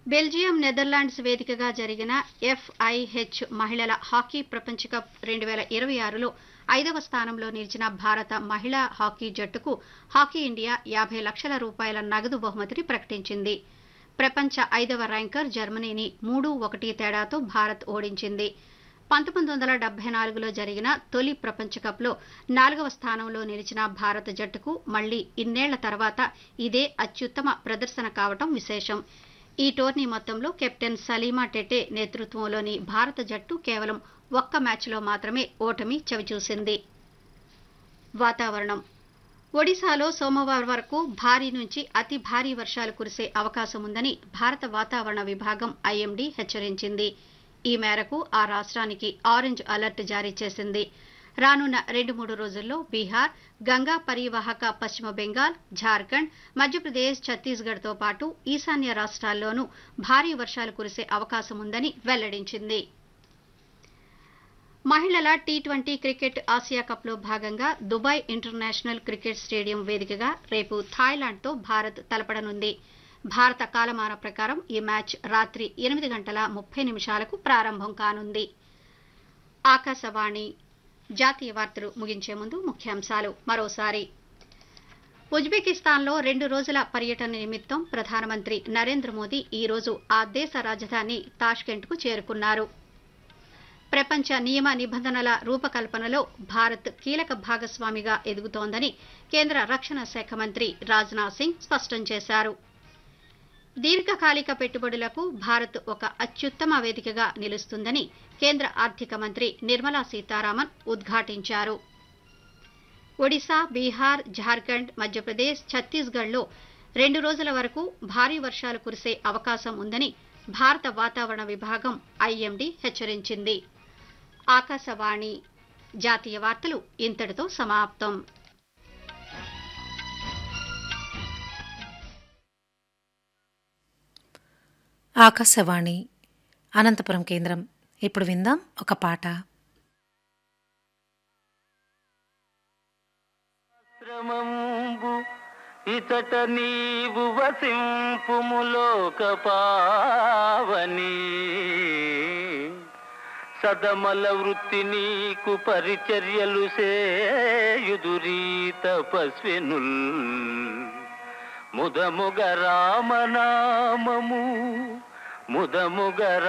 Belgium Netherlands వేదికగా జరిగిన FIH మహిళల హాకీ ప్రపంచ కప్ రెండు వేల ఇరవై ఆరులో ఐదవ స్థానంలో నిలిచిన భారత మహిళా హాకీ జట్టుకు హాకీ ఇండియా యాభై లక్షల రూపాయల నగదు బహుమతిని ప్రకటించింది ప్రపంచ ఐదవ ర్యాంకర్ జర్మనీని మూడు ఒకటి తేడాతో భారత్ ఓడించింది పంతొమ్మిది వందల డెబ్బై నాలుగులో జరిగిన తొలి ప్రపంచ కప్లో నాలుగవ స్థానంలో నిలిచిన భారత జట్టుకు మళ్లీ ఇన్నేళ్ల తర్వాత ఇదే అత్యుత్తమ ప్రదర్శన కావటం విశేషం ఈ టోర్నీ మొత్తంలో కెప్టెన్ సలీమా టెటే నేతృత్వంలోని భారత జట్టు కేవలం ఒక్క మ్యాచ్లో మాత్రమే ఓటమి చవిచూసింది వాతావరణం ఒడిశాలో సోమవారం వరకు భారీ నుంచి అతి భారీ వర్షాలు కురిసే అవకాశం ఉందని భారత వాతావరణ విభాగం ఐఎండీ హెచ్చరించింది ఈ మేరకు ఆ రాష్ట్రానికి ఆరెంజ్ అలర్ట్ జారీ చేసింది రానున్న రెండు మూడు రోజుల్లో బీహార్ గంగా పరివాహక పశ్చిమ బెంగాల్ ఝార్ఖండ్ మధ్యప్రదేశ్ ఛత్తీస్గఢ్తో పాటు ఈశాన్య రాష్ట్రాల్లోనూ భారీ వర్షాలు కురిసే అవకాశం ఉందని వెల్లడించింది మహిళల టీ ట్వంటీ క్రికెట్ ఆసియా కప్లో భాగంగా దుబాయ్ ఇంటర్నేషనల్ క్రికెట్ స్టేడియం వేదికగా రేపు థాయిలాండ్తో భారత్ తలపడనుంది భారత కాలమాన ప్రకారం ఈ మ్యాచ్ రాత్రి ఎనిమిది గంటల ముప్పై నిమిషాలకు ప్రారంభం కానుంది ఆకాశవాణి జాతీయ వార్తలు ముగించే ముందు ముఖ్యాంశాలు మరోసారి ఉజ్బెకిస్తాన్లో రెండు రోజుల పర్యటన నిమిత్తం ప్రధానమంత్రి నరేంద్ర మోదీ ఈ రోజు ఆ దేశ రాజధాని తాష్కెంట్కు చేరుకున్నారు ప్రపంచ నియమ నిబంధనల రూపకల్పనలో భారత్ కీలక భాగస్వామిగా ఎదుగుతోందని కేంద్ర రక్షణ శాఖ మంత్రి రాజ్నాథ్ సింగ్ స్పష్టం చేశారు దీర్ఘకాలిక పెట్టుబడులకు భారత్ ఒక అత్యుత్తమ వేదికగా నిలుస్తుందని కేంద్ర ఆర్థిక మంత్రి నిర్మలా సీతారామన్ ఉద్ఘాటించారు ఒడిశా బీహార్ ఝార్ఖండ్ మధ్యప్రదేశ్ ఛత్తీస్గఢ్లో రెండు రోజుల వరకు భారీ వర్షాలు కురిసే అవకాశం ఉందని భారత వాతావరణ విభాగం ఐఎండీ హెచ్చరించింది ఆకాశవాణి జాతీయ వార్తలు ఇంతటితో సమాప్తం ఆకాశవాణి అనంతపురం కేంద్రం ఇప్పుడు విందాం ఒక పాట ఆశ్రమంబు ఇతట నీవు వసింపుములోక పావని సదమల వృత్తి నీకు పరిచర్యలు సేయుదురీ తపస్వినుల్ ముదముగ రామనామము ముదముగ